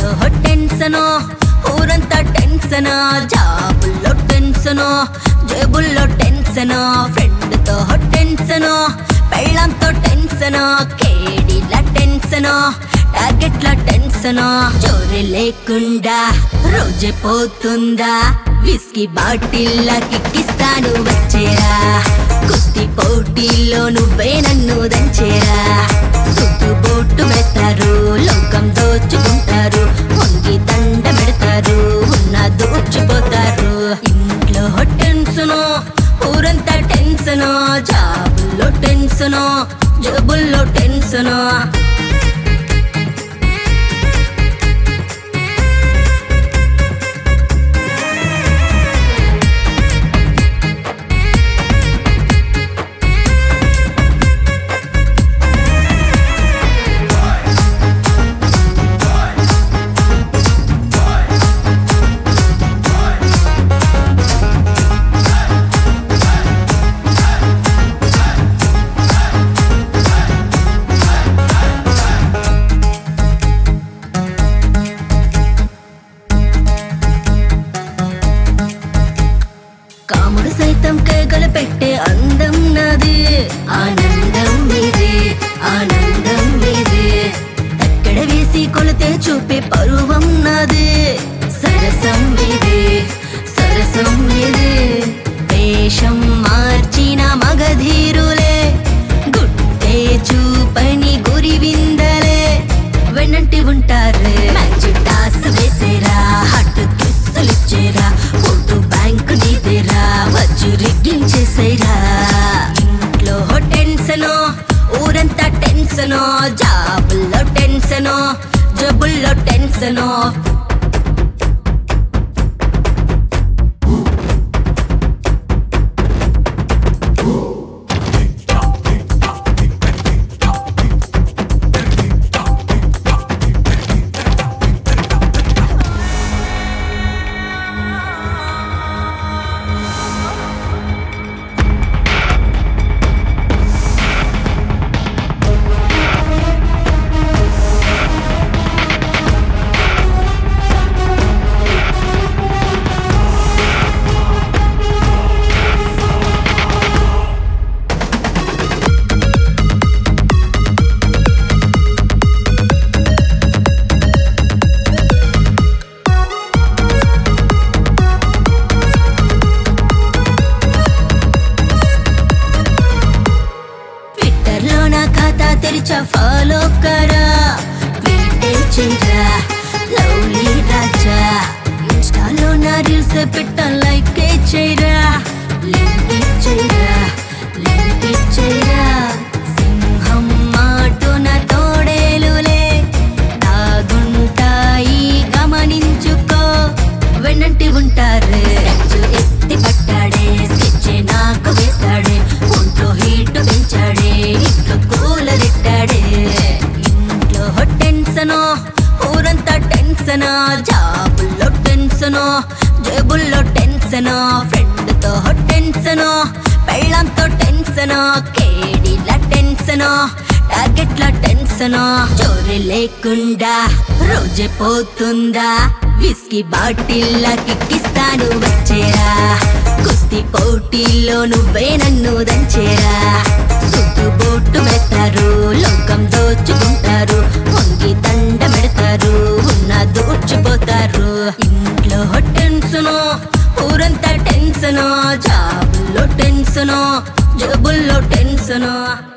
ఇంట్లో టెన్షన్ ఊరంతా టెన్షన్ జాబుల్లో టెన్షన్ జేబుల్లో టెన్షన్ ఫ్రెండ్ తో టెన్షన్ పెళ్ళంతో టెన్షన్ కేడీల టెన్షన్ టార్గెట్ల టెన్షన్ చోరీ లేకుండా రోజే పోతుందా విస్కీ బాటిల్ల కిక్కిస్తాను వచ్చేరా కుస్తీ పోటీల్లో నువ్వే నన్ను దంచేరా చుట్టూ బోట్టు వేస్తారు లోకం దోచుకుంటారు వంగి దండ పెడతారు ఉన్న దోచిపోతారు ఇంట్లో టెన్షన్ ఊరంతా టెన్షన్ జాబుల్లో టెన్షన్ జబుల్లో టెన్షన్ కాముడు సైతం కేకలు పెట్టే అందం నాది ఆనందం ఇది ఆనందం ఇది ఎక్కడ వేసి కొలితే చూపే పరువం నాది సరసం ఇది సరసం ఇది వేషం మార్చిన మగధీరులే గుట్టే చూపని గురి విందలే వెనంటి ఉంటారు మ్యాచ్ టాస్ వేసేరా హట్ కిస్సులు ఇచ్చేరా ఫోటో బ్యాంక్ నీదేరా వచ్చు రిగ్గించేసేరా ఇంట్లో టెన్షన్ ఊరంతా టెన్షన్ జాబుల్లో టెన్షన్ జబుల్లో టెన్షన్ ట్విట్టర్ లో నా ఖాతా తెరిచా ఫాలో కరా వెంటే చేయరా లవ్లీ రాజా ఇన్స్టాలో నా రీల్స్ పెట్ట లైక్ చేయరా లింక్ చేయరా లింక్ చేయరా సింహం మాటున తోడేలులే తాగుంటాయి గమనించుకో వెనంటి ఉంటారు స్కెచ్ ఎత్తి పట్టాడే స్కెచ్ నాకు వేశాడే ఒంట్లో హీట్ పెంచాడే ఇంట్లో కూలర్ ఇట్టాడే ఇంట్లో టెన్షన్ ఊరంతా టెన్షన్ జాబుల్లో టెన్షన్ జేబుల్లో టెన్షన్ ఫ్రెండ్ తో టెన్షన్ పెళ్ళంతో టెన్షన్ కేడీల టెన్షన్ టార్గెట్ల టెన్షన్ చోరీ లేకుండా రోజే పోతుందా విస్కీ బాటిల్ల కిక్కిస్తాను వచ్చేరా కుస్తీ పోటీల్లో నువ్వే నన్ను దంచేరా చుట్టూ బోట్టు వేస్తారు లోకం దోచుకుంటారు వంగి దండ పెడతారు ఉన్న దోచిపోతారు ఇంట్లో టెన్షన్ ఊరంతా టెన్షన్ జాబుల్లో టెన్షన్ జబుల్లో టెన్షన్